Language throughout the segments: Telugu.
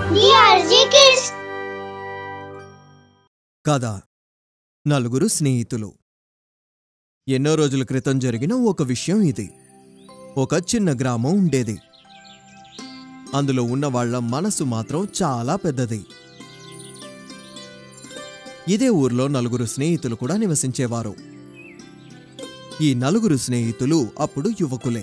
డిఆర్జీ కిడ్స్ కథ నలుగురు స్నేహితులు ఎన్నో రోజుల క్రితం జరిగిన ఒక విషయం ఇది ఒక చిన్న గ్రామం ఉండేది అందులో ఉన్న వాళ్ళ మనసు మాత్రం చాలా పెద్దది ఇదే ఊర్లో నలుగురు స్నేహితులు కూడా నివసించేవారు ఈ నలుగురు స్నేహితులు అప్పుడు యువకులే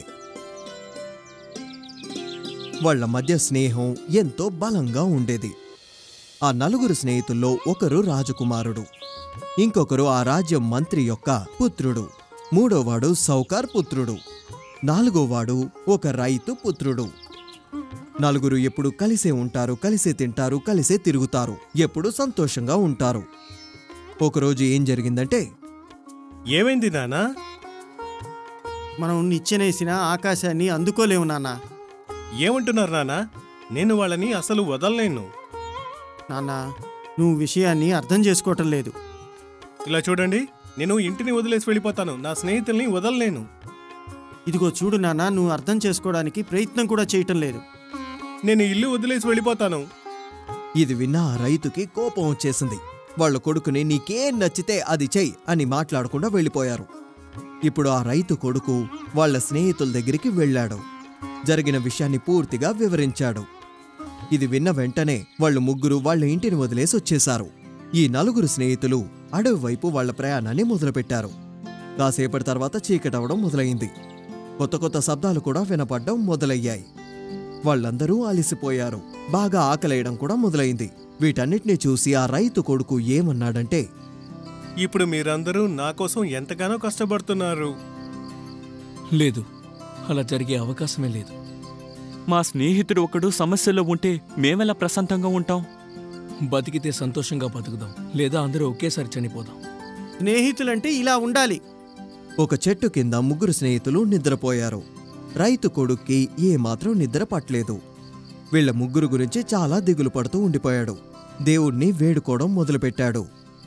వాళ్ళ మధ్య స్నేహం ఎంతో బలంగా ఉండేది ఆ నలుగురు స్నేహితుల్లో ఒకరు రాజకుమారుడు ఇంకొకరు ఆ రాజ్యం మంత్రి యొక్క పుత్రుడు మూడోవాడు సౌకార్ పుత్రుడు నాలుగోవాడు ఒక రైతు పుత్రుడు నలుగురు ఎప్పుడు కలిసే ఉంటారు కలిసే తింటారు కలిసే తిరుగుతారు ఎప్పుడు సంతోషంగా ఉంటారు ఒకరోజు ఏం జరిగిందంటే ఏమైంది నానా మనం నిచ్చెనేసిన ఆకాశాన్ని అందుకోలేము నాన్న ఏమంటున్నారు నానా నేను వాళ్ళని అసలు వదలలేను నాన్న నువ్వు విషయాన్ని అర్థం చేసుకోవటం లేదు ఇలా చూడండి నేను ఇంటిని వదిలేసి వెళ్ళిపోతాను నా స్నేహితుల్ని వదలలేను ఇదిగో చూడు నాన్న నువ్వు అర్థం చేసుకోవడానికి ప్రయత్నం కూడా చేయటం లేదు నేను ఇల్లు వదిలేసి వెళ్ళిపోతాను ఇది విన్న ఆ రైతుకి కోపం వచ్చేసింది వాళ్ళ కొడుకుని నీకేం నచ్చితే అది చెయ్యి అని మాట్లాడకుండా వెళ్ళిపోయారు ఇప్పుడు ఆ రైతు కొడుకు వాళ్ళ స్నేహితుల దగ్గరికి వెళ్ళాడు జరిగిన విషయాన్ని పూర్తిగా వివరించాడు ఇది విన్న వెంటనే వాళ్ళు ముగ్గురు వాళ్ళ ఇంటిని వదిలేసి వచ్చేశారు ఈ నలుగురు స్నేహితులు అడవి వైపు వాళ్ళ ప్రయాణాన్ని మొదలుపెట్టారు కాసేపటి తర్వాత చీకటవడం మొదలైంది కొత్త కొత్త శబ్దాలు కూడా వినపడ్డం మొదలయ్యాయి వాళ్ళందరూ అలసిపోయారు బాగా ఆకలేయడం కూడా మొదలైంది వీటన్నిటిని చూసి ఆ రైతు కొడుకు ఏమన్నాడంటే ఇప్పుడు మీరందరూ నా కోసం ఎంతగానో కష్టపడుతున్నారు లేదు అలా జరిగే అవకాశమే లేదు మా స్నేహితుడు ఒకడు సమస్యలో ఉంటే మేమెలా ప్రశాంతంగా ఉంటాం బతికితే సంతోషంగా బతుకుదాం లేదా అందరూ ఒకేసారి చనిపోదాం స్నేహితులంటే ఇలా ఉండాలి ఒక చెట్టు కింద ముగ్గురు స్నేహితులు నిద్రపోయారు రైతు కొడుక్కి ఏమాత్రం నిద్ర పట్టలేదు వీళ్ళ ముగ్గురు గురించి చాలా దిగులు పడుతూ ఉండిపోయాడు దేవుణ్ణి వేడుకోవడం మొదలుపెట్టాడు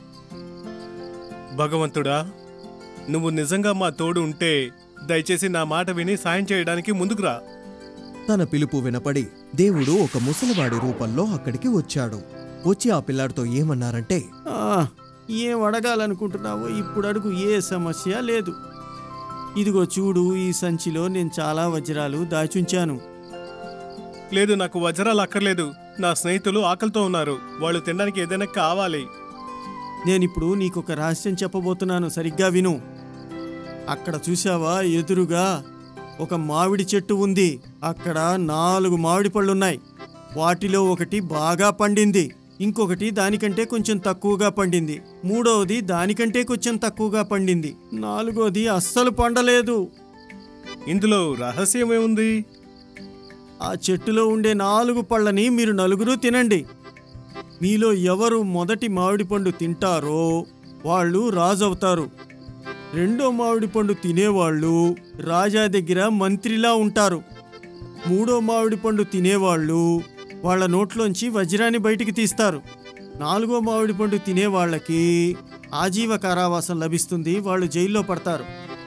భగవంతుడా నువ్వు నిజంగా మా తోడు ఉంటే దయచేసి నా మాట విని సాయం చేయడానికి ముందుకురా తన పిలుపు వినపడి దేవుడు ఒక ముసలివాడి రూపంలో అక్కడికి వచ్చాడు వచ్చి ఆ పిల్లాడితో ఏమన్నారంటే ఆ, ఏం అడగాలనుకుంటున్నావో ఇప్పుడు అడుగు ఏ సమస్య లేదు ఇదిగో చూడు ఈ సంచిలో నేను చాలా వజ్రాలు దాచుంచాను లేదు నాకు వజ్రాలు అక్కర్లేదు నా స్నేహితులు ఆకలితో ఉన్నారు వాళ్ళు తినడానికి ఏదైనా కావాలి నేనిప్పుడు నీకొక రహస్యం చెప్పబోతున్నాను సరిగ్గా విను అక్కడ చూసావా ఎదురుగా ఒక మామిడి చెట్టు ఉంది అక్కడ నాలుగు మామిడి పళ్ళున్నాయి వాటిలో ఒకటి బాగా పండింది ఇంకొకటి దానికంటే కొంచెం తక్కువగా పండింది మూడవది దానికంటే కొంచెం తక్కువగా పండింది నాలుగోది అస్సలు పండలేదు ఇందులో రహస్యం ఏముంది ఆ చెట్టులో ఉండే నాలుగు పళ్ళని మీరు నలుగురు తినండి మీలో ఎవరు మొదటి మామిడి పండు తింటారో వాళ్ళు రాజు అవుతారు రెండో మామిడి పండు తినేవాళ్ళు రాజా దగ్గర మంత్రిలా ఉంటారు మూడో మామిడి పండు తినేవాళ్ళు వాళ్ళ నోట్లోంచి వజ్రాన్ని బయటికి తీస్తారు నాలుగో మామిడి పండు తినేవాళ్ళకి ఆజీవ కారావాసం లభిస్తుంది వాళ్ళు జైల్లో పడతారు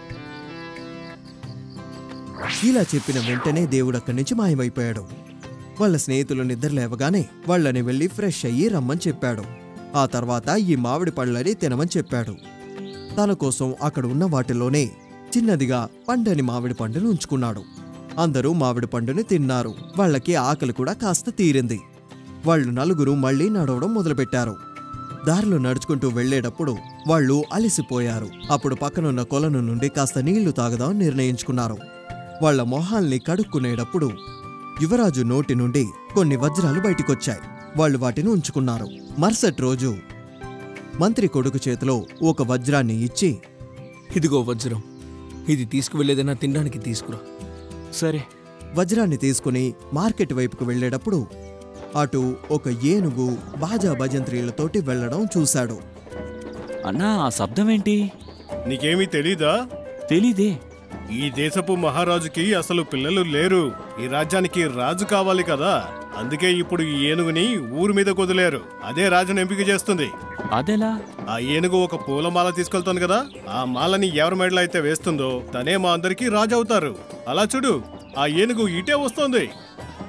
ఇలా చెప్పిన వెంటనే దేవుడు అక్కడి నుంచి మాయమైపోయాడు వాళ్ళ స్నేహితులు నిద్ర లేవగానే వాళ్ళని వెళ్ళి ఫ్రెష్ అయ్యి రమ్మని చెప్పాడు ఆ తర్వాత ఈ మామిడి పళ్ళని తినమని చెప్పాడు తన కోసం అక్కడ ఉన్న వాటిలోనే చిన్నదిగా పండని మామిడి పండును ఉంచుకున్నాడు అందరూ మామిడి పండుని తిన్నారు వాళ్ళకి ఆకలి కూడా కాస్త తీరింది వాళ్ళు నలుగురు మళ్ళీ నడవడం మొదలుపెట్టారు దారిలో నడుచుకుంటూ వెళ్ళేటప్పుడు వాళ్ళు అలసిపోయారు అప్పుడు పక్కనున్న కొలను నుండి కాస్త నీళ్లు తాగదాం నిర్ణయించుకున్నారు వాళ్ళ మొహాల్ని కడుక్కునేటప్పుడు యువరాజు నోటి నుండి కొన్ని వజ్రాలు బయటికొచ్చాయి వాళ్ళు వాటిని ఉంచుకున్నారు మరుసటి రోజు మంత్రి కొడుకు చేతిలో ఒక వజ్రాన్ని ఇచ్చి ఇదిగో వజ్రం ఇది తీసుకువెళ్ళేదైనా తినడానికి తీసుకురా సరే వజ్రాన్ని తీసుకుని మార్కెట్ వైపుకు వెళ్ళేటప్పుడు అటు ఒక ఏనుగు బాజా భజంత్రీలతోటి వెళ్ళడం చూశాడు అన్నా ఆ శబ్దం ఏంటి నీకేమీ తెలీదా తెలీదే ఈ దేశపు మహారాజుకి అసలు పిల్లలు లేరు ఈ రాజ్యానికి రాజు కావాలి కదా అందుకే ఇప్పుడు ఈ ఏనుగుని ఊరు మీద కుదిలేరు అదే రాజును ఎంపిక చేస్తుంది అదెలా ఆ ఏనుగు ఒక పూలమాల తీసుకెళ్తోంది కదా ఆ మాలని ఎవరి మెడలో అయితే వేస్తుందో తనే మా అందరికీ రాజు అవుతారు అలా చూడు ఆ ఏనుగు ఇటే వస్తోంది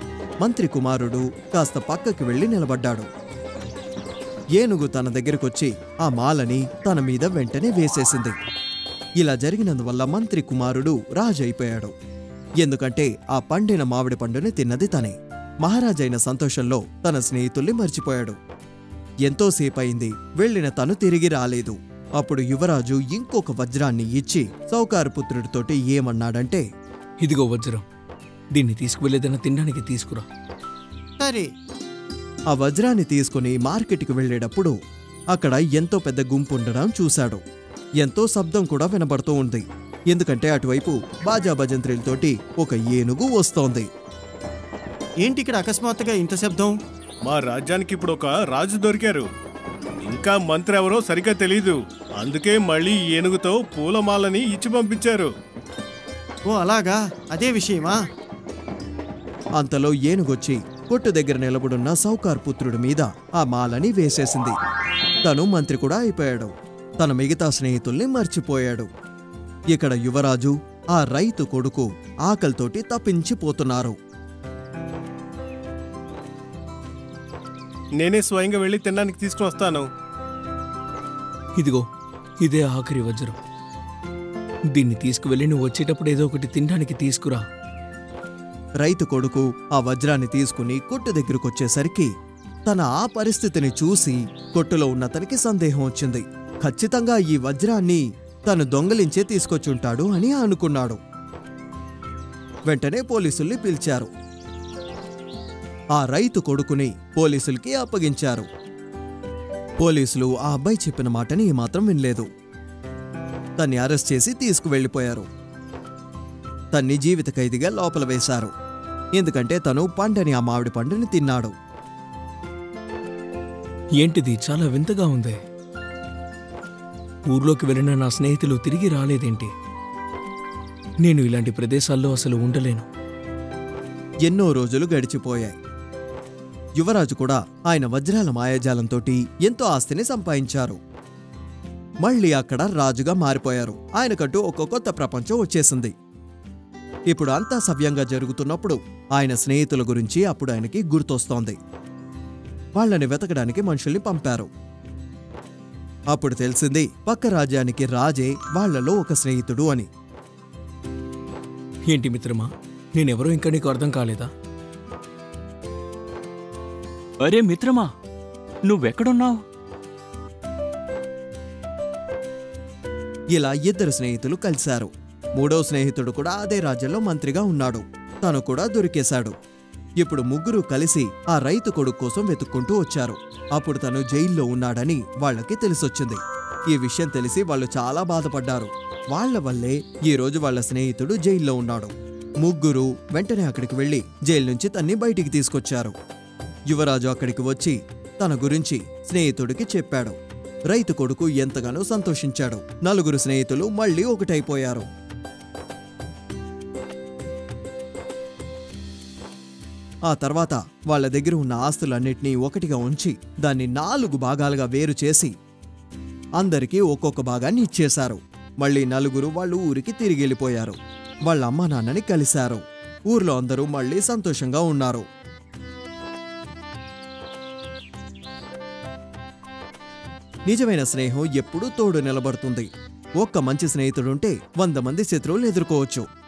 మంత్రి కుమారుడు కాస్త పక్కకి వెళ్లి నిలబడ్డాడు ఏనుగు తన దగ్గరకొచ్చి ఆ మాలని తన మీద వెంటనే వేసేసింది ఇలా జరిగినందువల్ల మంత్రి కుమారుడు రాజైపోయాడు ఎందుకంటే ఆ పండిన మామిడి పండుని తిన్నది తనే మహారాజైన సంతోషంలో తన స్నేహితుల్ని మర్చిపోయాడు ఎంతోసేపయింది వెళ్ళిన తను తిరిగి రాలేదు అప్పుడు యువరాజు ఇంకొక వజ్రాన్ని ఇచ్చి సౌకారు పుత్రుడితోటి ఏమన్నాడంటే ఇదిగో వజ్రం దీన్ని తీసుకువెళ్ళేదన్నా తినడానికి తీసుకురా సరే ఆ వజ్రాన్ని తీసుకుని మార్కెట్కి వెళ్ళేటప్పుడు అక్కడ ఎంతో పెద్ద గుంపు ఉండడం చూశాడు ఎంతో శబ్దం కూడా వినబడుతూ ఉంది ఎందుకంటే అటువైపు బాజా భజంత్రిలతోటి ఒక ఏనుగు వస్తోంది ఏంటి ఇక్కడ అకస్మాత్తుగా ఇంత శబ్దం మా రాజ్యానికి ఇప్పుడు ఒక రాజు దొరికారు ఇంకా మంత్రి ఎవరో సరిగ్గా తెలీదు అందుకే మళ్ళీ ఈ ఏనుగుతో పూలమాలని ఇచ్చి పంపించారు ఓ అలాగా అదే విషయమా అంతలో ఏనుగొచ్చి కొట్టు దగ్గర నిలబడున్న సౌకార్ పుత్రుడి మీద ఆ మాలని వేసేసింది తను మంత్రి కూడా అయిపోయాడు తన మిగతా స్నేహితుల్ని మర్చిపోయాడు ఇక్కడ యువరాజు ఆ రైతు కొడుకు ఆకలితోటి తప్పించిపోతున్నారు నేనే స్వయంగా వెళ్ళి తినడానికి తీసుకుని వస్తాను ఇదిగో ఇదే ఆఖరి వజ్రం దీన్ని తీసుకువెళ్ళి నువ్వు వచ్చేటప్పుడు ఏదో ఒకటి తినడానికి తీసుకురా రైతు కొడుకు ఆ వజ్రాన్ని తీసుకుని కొట్టు దగ్గరకొచ్చేసరికి తన ఆ పరిస్థితిని చూసి కొట్టులో ఉన్న తనకి సందేహం వచ్చింది ఖచ్చితంగా ఈ వజ్రాన్ని తను దొంగలించే తీసుకొచ్చుంటాడు అని అనుకున్నాడు వెంటనే పోలీసుల్ని పిలిచారు ఆ రైతు కొడుకుని పోలీసులకి అప్పగించారు పోలీసులు ఆ అబ్బాయి చెప్పిన మాటని ఏమాత్రం వినలేదు తన్ని అరెస్ట్ చేసి తీసుకువెళ్ళిపోయారు తన్ని జీవిత ఖైదీగా లోపల వేశారు ఎందుకంటే తను పండని ఆ మామిడి పండుని తిన్నాడు ఏంటిది చాలా వింతగా ఉంది ఊర్లోకి వెళ్ళిన నా స్నేహితులు తిరిగి రాలేదేంటి నేను ఇలాంటి ప్రదేశాల్లో అసలు ఉండలేను ఎన్నో రోజులు గడిచిపోయాయి యువరాజు కూడా ఆయన వజ్రాల మాయాజాలంతోటి ఎంతో ఆస్తిని సంపాదించారు మళ్ళీ అక్కడ రాజుగా మారిపోయారు ఆయనకంటూ ఒక కొత్త ప్రపంచం వచ్చేసింది ఇప్పుడు అంతా సవ్యంగా జరుగుతున్నప్పుడు ఆయన స్నేహితుల గురించి అప్పుడు ఆయనకి గుర్తొస్తోంది వాళ్ళని వెతకడానికి మనుషుల్ని పంపారు అప్పుడు తెలిసింది పక్క రాజ్యానికి రాజే వాళ్ళలో ఒక స్నేహితుడు అని ఏంటి మిత్రమా నేనెవరో ఇంకా నీకు అర్థం కాలేదా అరే మిత్రమా నువ్వెక్కడున్నావు ఇలా ఇద్దరు స్నేహితులు కలిశారు మూడో స్నేహితుడు కూడా అదే రాజ్యంలో మంత్రిగా ఉన్నాడు తను కూడా దొరికేశాడు ఇప్పుడు ముగ్గురు కలిసి ఆ రైతు కొడుకు కోసం వెతుక్కుంటూ వచ్చారు అప్పుడు తను జైల్లో ఉన్నాడని వాళ్ళకి తెలిసొచ్చింది ఈ విషయం తెలిసి వాళ్ళు చాలా బాధపడ్డారు వాళ్ళ వల్లే ఈ రోజు వాళ్ళ స్నేహితుడు జైల్లో ఉన్నాడు ముగ్గురు వెంటనే అక్కడికి వెళ్లి జైలు నుంచి తన్ని బయటికి తీసుకొచ్చారు యువరాజు అక్కడికి వచ్చి తన గురించి స్నేహితుడికి చెప్పాడు రైతు కొడుకు ఎంతగానో సంతోషించాడు నలుగురు స్నేహితులు మళ్ళీ ఒకటైపోయారు ఆ తర్వాత వాళ్ళ దగ్గర ఉన్న ఆస్తులన్నిటినీ ఒకటిగా ఉంచి దాన్ని నాలుగు భాగాలుగా వేరు చేసి అందరికీ ఒక్కొక్క భాగాన్ని ఇచ్చేశారు మళ్ళీ నలుగురు వాళ్ళు ఊరికి తిరిగి వెళ్ళిపోయారు వాళ్ళ అమ్మా నాన్నని కలిశారు ఊర్లో అందరూ మళ్ళీ సంతోషంగా ఉన్నారు నిజమైన స్నేహం ఎప్పుడూ తోడు నిలబడుతుంది ఒక్క మంచి స్నేహితుడుంటే వంద మంది శత్రువులు ఎదుర్కోవచ్చు